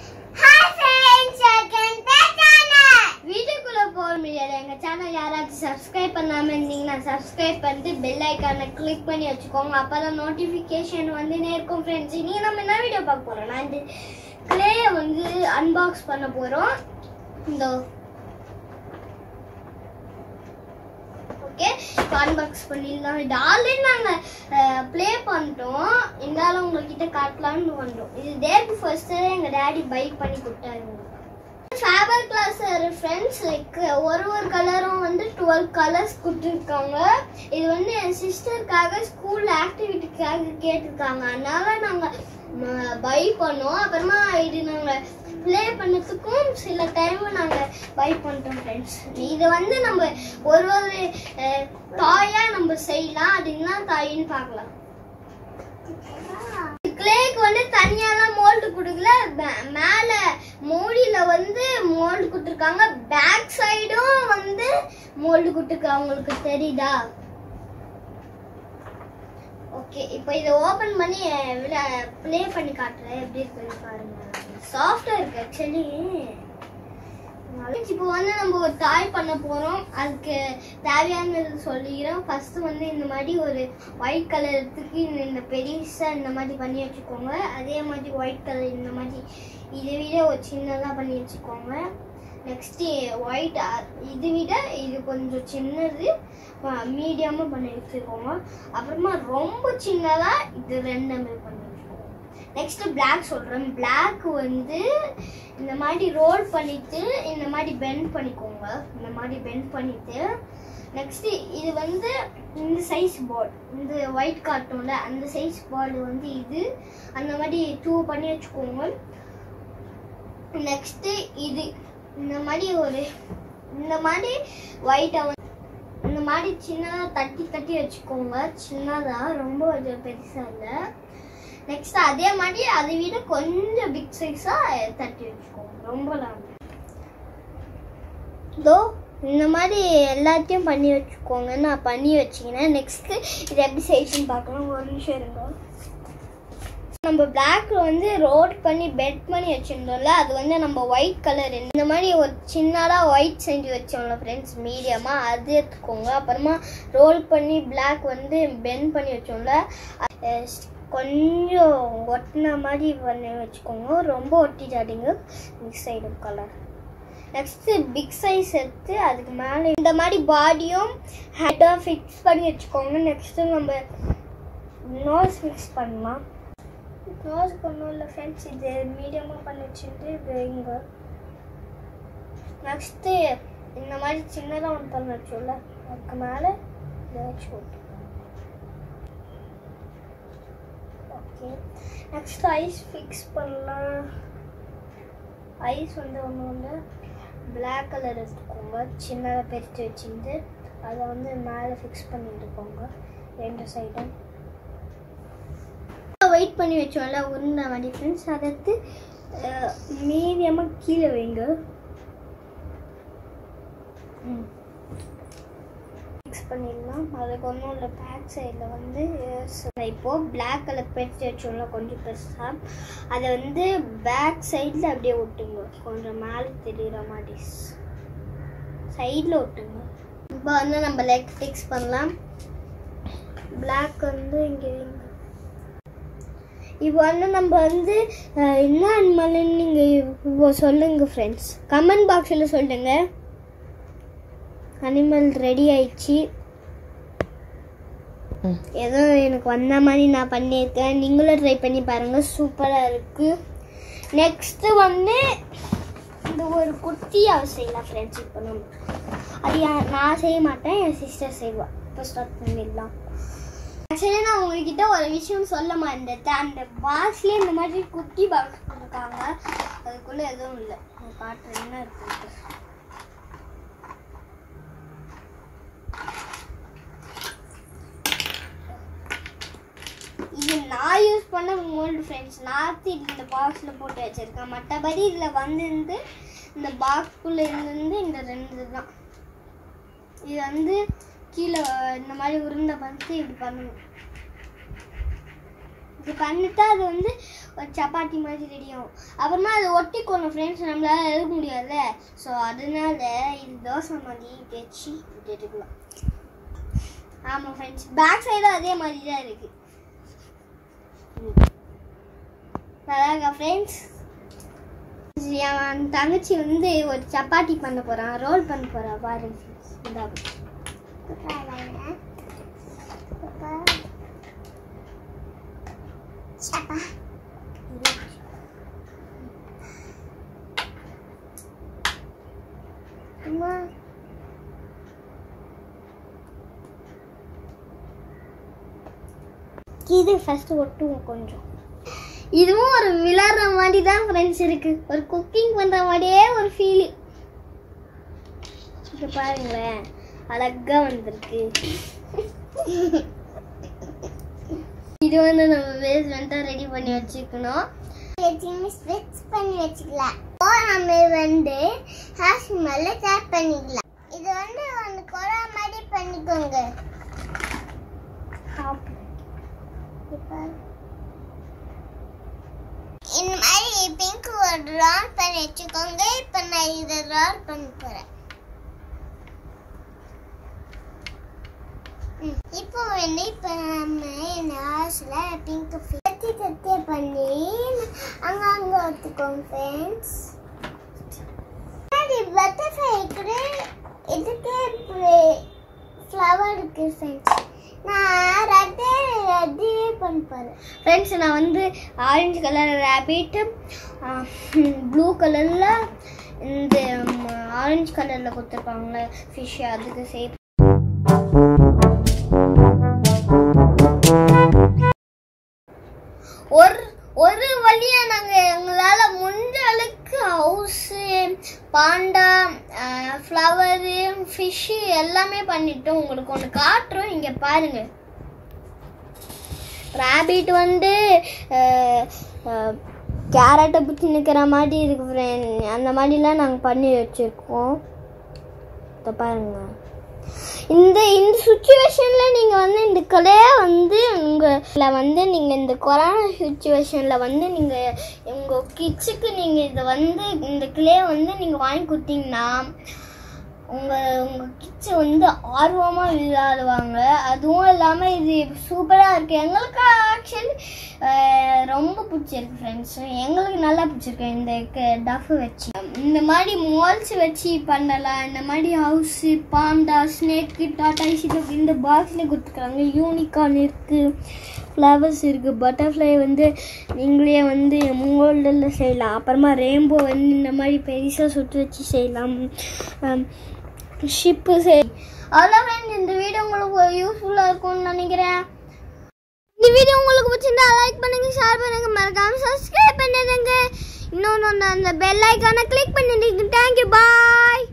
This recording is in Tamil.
Hi friends welcome back channel வீடியோக்குள்ள போக முடியாது எங்க சேனல் யாராச்சும் சப்ஸ்கிரைப் பண்ணாம இருந்தீங்கன்னா சப்ஸ்கிரைப் பண்ணிட்டு பெல் ஐகானை கிளிக் பண்ணி வச்சுக்கோங்க அப்பதான் நோட்டிஃபிகேஷன் வந்துனே இருக்கும் ஃப்ரெண்ட்ஸ் நீங்க நம்ம என்ன வீடியோ பார்க்க போறோம் நான் இந்த கிளேயை வந்து அன்பாக்ஸ் பண்ண போறோம் இந்த ஓகே இப்போ அன்பாக்ஸ் பண்ணிடலாம் இது ஆல்ரெடி நாங்கள் ப்ளே பண்ணிட்டோம் இருந்தாலும் உங்ககிட்ட காட்டலாம்னு வந்தோம் இது டேக்கு ஃபர்ஸ்ட்டு எங்கள் டேடி பைக் பண்ணி கொடுத்தாரு ஃபேபர் கிளாஸ் ஃப்ரெண்ட்ஸ் லைக் ஒரு ஒரு கலரும் வந்து டுவெல் கலர்ஸ் கொடுத்துருக்காங்க இது வந்து என் சிஸ்டருக்காக ஸ்கூல் ஆக்டிவிட்டிக்காக கேட்டிருக்காங்க அதனால நாங்கள் பை பண்ணோம் அப்புறமா இது நாங்கள் ப்ளே பண்ணதுக்கும் சில டைம் நாங்கள் பை பண்ணிட்டோம் ஃப்ரெண்ட்ஸ் இது வந்து நம்ம ஒரு ஒரு டாயாக நம்ம செய்யலாம் அது என்ன டாயின்னு பார்க்கலாம் கிளேக்கு வந்து தனியாலாம் மோல்டு கொடுக்கல மே- மேல மோடியில வந்து மோல்டு கொடுத்துருக்காங்க பேக் சைடும் வந்து மோல்டு கொடுத்துருக்காங்க உங்களுக்கு தெரியுதா ஓகே இப்போ இதை ஓபன் பண்ணி ப்ளே பண்ணி காட்டுறேன் எப்படி இருக்குன்னு பாருங்க சாஃப்டா இருக்கு ஆக்சுவலி இப்போ வந்து நம்ம ஒரு டாய் பண்ண போறோம் அதுக்கு தேவையானது சொல்லிக்கிறோம் ஃபர்ஸ்ட் வந்து இந்த மாதிரி ஒரு ஒயிட் கலர் எடுத்துக்கு இந்த இந்த பெருசா இந்த மாதிரி பண்ணி வச்சுக்கோங்க அதே மாதிரி ஒயிட் கலர் இந்த மாதிரி இதை விட ஒரு சின்னதா பண்ணி வச்சுக்கோங்க நெக்ஸ்ட் ஒயிட் இது விட இது கொஞ்சம் சின்னது மீடியமாக பண்ணி வச்சுக்கோங்க அப்புறமா ரொம்ப சின்னதா இது ரெண்டுமே பண்ணி வச்சுக்கோங்க நெக்ஸ்ட் பிளாக் சொல்றேன் பிளாக் வந்து இந்த மாதிரி ரோல் பண்ணிட்டு இந்த மாதிரி பெண்ட் பண்ணிக்கோங்க இந்த மாதிரி பெண்ட் பண்ணிட்டு நெக்ஸ்ட் இது வந்து இந்த சைஸ் பால் இந்த ஒயிட் கார்ட்டூன்ல அந்த சைஸ் பால் வந்து இது அந்த மாதிரி டூ பண்ணி வச்சுக்கோங்க நெக்ஸ்ட் இது இந்த மாதிரி ஒரு இந்த மாதிரி ஒயிட்டை வந்து இந்த மாதிரி சின்னதாக தட்டி தட்டி வச்சுக்கோங்க சின்னதாக ரொம்ப கொஞ்சம் பெருசாக இல்லை நெக்ஸ்ட் அதே மாதிரி அதை விட கொஞ்சம் பிக் சைஸாக தட்டி வச்சுக்கோங்க ரொம்பலாம் இல்ல. இதோ இந்த மாதிரி எல்லாத்தையும் பண்ணி வச்சுக்கோங்க நான் பண்ணி வச்சிங்கன்னா நெக்ஸ்ட் இது எப்படி செய்யுன்னு பார்க்கலாம் ஒரு நிமிஷம் இருங்க நம்ம பிளாக்ல வந்து ரோட் பண்ணி பெட் பண்ணி வச்சிருந்தோம்ல அது வந்து நம்ம ஒயிட் கலர் இந்த மாதிரி ஒரு சின்னதா ஒயிட் செஞ்சு வச்சோம்ல ஃப்ரெண்ட்ஸ் மீடியமா அது எடுத்துக்கோங்க அப்புறமா ரோல் பண்ணி பிளாக் வந்து பெண்ட் பண்ணி வச்சோம்ல அஹ் கொஞ்சம் ஒட்டின மாதிரி பண்ணி வச்சுக்கோங்க ரொம்ப ஒட்டிடாதீங்க மிக்ஸ் ஆயிடும் கலர் நெக்ஸ்ட் பிக் சைஸ் எடுத்து அதுக்கு மேலே இந்த மாதிரி பாடியும் ஹெட்டாக ஃபிக்ஸ் பண்ணி வச்சுக்கோங்க நெக்ஸ்ட் நம்ம நோஸ் ஃபிக்ஸ் பண்ணலாம் நோஸ்க்கு ஒன்றும் இல்லை ஃப்ரெண்ட்ஸ் இது மீடியமாக பண்ணி வச்சுட்டு இது இங்கே நெக்ஸ்ட்டு இந்த மாதிரி சின்னதாக ஒன்று பண்ணி வச்சோம்ல அதுக்கு மேலே இதை வச்சு விட்டுருக்கோம் ஓகே நெக்ஸ்ட் ஐஸ் ஃபிக்ஸ் பண்ணலாம் ஐஸ் வந்து ஒன்று வந்து பிளாக் கலர் எடுத்துக்கோங்க சின்னதாக பிரித்து வச்சுட்டு அதை வந்து மேலே ஃபிக்ஸ் பண்ணிட்டுக்கோங்க ரெண்டு சைடும் வெயிட் பண்ணி வச்சோம்ல உருண்டை மாதிரி ஃப்ரெண்ட்ஸ் அதை எடுத்து மீடியமாக கீழே வைங்க மிக்ஸ் பண்ணிடலாம் அதுக்கு ஒன்றும் இல்லை பேக் சைடில் வந்து இப்போது பிளாக் கலர் பெருசு வச்சோம்ல கொஞ்சம் பெருசாக அதை வந்து பேக் சைடில் அப்படியே ஒட்டுங்க கொஞ்சம் மேலே தெரியுற மாதிரி சைடில் ஒட்டுங்க இப்போ வந்து நம்ம லெக் ஃபிக்ஸ் பண்ணலாம் பிளாக் வந்து இங்கே வைங்க இப்போ வந்து நம்ம வந்து அஹ், என்ன அனிமல்னு நீங்கள் இப்போ சொல்லுங்க ஃப்ரெண்ட்ஸ் கமெண்ட் பாக்ஸில் சொல்லுங்க அனிமல் ரெடி ஆயிடுச்சு ஏதோ எனக்கு வந்த மாதிரி நான் பண்ணியிருக்கேன் நீங்களும் ட்ரை பண்ணி பாருங்கள் சூப்பராக இருக்குது நெக்ஸ்ட்டு வந்து இந்த ஒரு குட்டியாக செய்யலாம் ஃப்ரெண்ட்ஸ் இப்போ நம்ம அது யா- நான் செய்ய மாட்டேன் என் சிஸ்டர் செய்வா இப்போ ஸ்டார்ட் பண்ணிடலாம் ஆக்சுவலி நான் உங்ககிட்ட ஒரு விஷயம் சொல்ல மாட்டேன் அந்த பாக்ஸ்லேயே இந்த மாதிரி குட்டி பாக்ஸ் கொடுத்துருக்காங்க அதுக்குள்ளே எதுவும் இல்லை நான் காட்டுறேன் என்ன இருக்கு இது நான் யூஸ் பண்ண மோல்டு ஃப்ரெண்ட்ஸ் நான் இந்த பாக்ஸில் போட்டு வச்சிருக்கேன் மற்றபடி இதில் வந்திருந்து இந்த பாக்ஸ்குள்ளே இருந்து இந்த ரெண்டு தான் இது வந்து கீழே இந்த மாதிரி உருண்டை பண்ணிட்டு இப்படி பண்ணணும் இப்படி பண்ணிட்டா அது வந்து ஒரு சப்பாத்தி மாதிரி ரெடி ஆகும் அப்புறமா அது ஒட்டிக்கணும் ஃப்ரெண்ட்ஸ் நம்மளால எழுத முடியாதுல்ல ஸோ அதனால இது தோசை மாதிரி இப்படி வச்சு இப்படி எடுக்கலாம் ஆமாம் ஃப்ரெண்ட்ஸ் பேக் சைடும் அதே மாதிரி தான் இருக்கு நல்லா இருக்கா ஃப்ரெண்ட்ஸ் என் தங்கச்சி வந்து ஒரு சப்பாத்தி பண்ண போறான் ரோல் பண்ண போறா பாருங்க friends. இந்தா இது ஃபர்ஸ்ட் ஒட்டுவோம் கொஞ்சம் இதுவும் ஒரு விளையாடுற மாதிரி தான் ஃப்ரெண்ட்ஸ் இருக்கு ஒரு குக்கிங் பண்ற மாதிரியே ஒரு ஃபீல் இப்போ பாருங்களேன் அழகா வந்திருக்கு இது வந்து நம்ம பேஸ்மெண்ட்டாக ரெடி பண்ணி வச்சுக்கணும் எதையுமே ஸ்விட்ச் பண்ணி வச்சுக்கலாம் இப்போ நம்ம வந்து ஹேஷ் மேல டேப் பண்ணிக்கலாம் இது வந்து ஒன்று கொரா மாதிரி பண்ணிக்கோங்க இப்போ இந்த மாதிரி பிங்க் ஒரு ரவுண்ட் பண்ணி வச்சுக்கோங்க இப்போ நான் இதை ரவுண்ட் பண்ண போறேன் ம், இப்போ வந்து இப்போ நம்ம இந்த ஹார்ஸில் பிங்க் தத்தி தத்தி பண்ணி அங்கே அங்கே ஒத்துக்கோங்க ஃப்ரெண்ட்ஸ் பட்டர்ஃப்ளை கூட இதுக்கே ஃப்ளவர் இருக்கு ஃப்ரெண்ட்ஸ் நான் ரெட்டே ரெட்டே பண்ண போகிறேன் ஃப்ரெண்ட்ஸ் நான் வந்து ஆரஞ்சு கலர் ரேபிட் ப்ளூ கலரில் இந்த ஆரஞ்சு கலரில் கொடுத்துருப்பாங்களே ஃபிஷ் அதுக்கு சேப் ஒரு ஒரு வழியா நாங்க எங்களால முடிஞ்ச அளவுக்கு ஹவுஸு பாண்டா ஃப்ளவரு ஃபிஷ்ஷு எல்லாமே பண்ணிட்டோம் உங்களுக்கு ஒன்று காட்டுறோம் இங்கே பாருங்க ரேபிட் வந்து கேரட்டை பிடிச்சி நிற்கிற மாதிரி இருக்கு ஃப்ரெண்ட் அந்த மாதிரிலாம் நாங்கள் பண்ணி வச்சுருக்கோம் இதை பாருங்க இந்த இந்த சுச்சுவேஷனில் நீங்கள் வந்து இந்த கலையை வந்து உங்களை வந்து நீங்கள் இந்த கொரோனா சுச்சுவேஷனில் வந்து நீங்கள் உங்கள் கிட்ஸுக்கு நீங்கள் இதை வந்து இந்த கிளையை வந்து நீங்கள் வாங்கி கொடுத்தீங்கன்னா உங்கள் உங்கள் கிட்ஸ் வந்து ஆர்வமாக விளையாடுவாங்க அதுவும் இல்லாமல் இது சூப்பராக இருக்குது எங்களுக்கு ஆக்சுவலி ரொம்ப பிடிச்சிருக்கு ஃப்ரெண்ட்ஸ் எங்களுக்கு நல்லா பிடிச்சிருக்கு இந்த டஃப் வச்சு இந்த மாதிரி மால்ஸ் வச்சு பண்ணலாம் இந்த மாதிரி ஹவுஸு பாண்டா ஸ்னேக்கு டாட்டா ஷிப் இந்த பாக்ஸில் கொடுத்துருக்காங்க யூனிகார்ன் இருக்குது ஃப்ளவர்ஸ் இருக்குது பட்டர்ஃப்ளை வந்து நீங்களே வந்து மூங்கோல்டில் செய்யலாம் அப்புறமா ரெயின்போ வந்து இந்த மாதிரி பெருசாக சுட்டு வச்சு செய்யலாம் ஷிப்பு செய் அவ்வளோ ஃப்ரெண்ட்ஸ் இந்த வீடியோ உங்களுக்கு யூஸ்ஃபுல்லாக இருக்கும்னு நினைக்கிறேன் இந்த வீடியோ உங்களுக்கு பிடிச்சிருந்தா லைக் பண்ணுங்க ஷேர் பண்ணுங்க மறக்காம சப்ஸ்கிரைப் பண்ணிடுங்க இன்னொன்று அந்த பெல் ஐக்கானை கிளிக் பண்ணிடுங்க தேங்க்யூ பாய்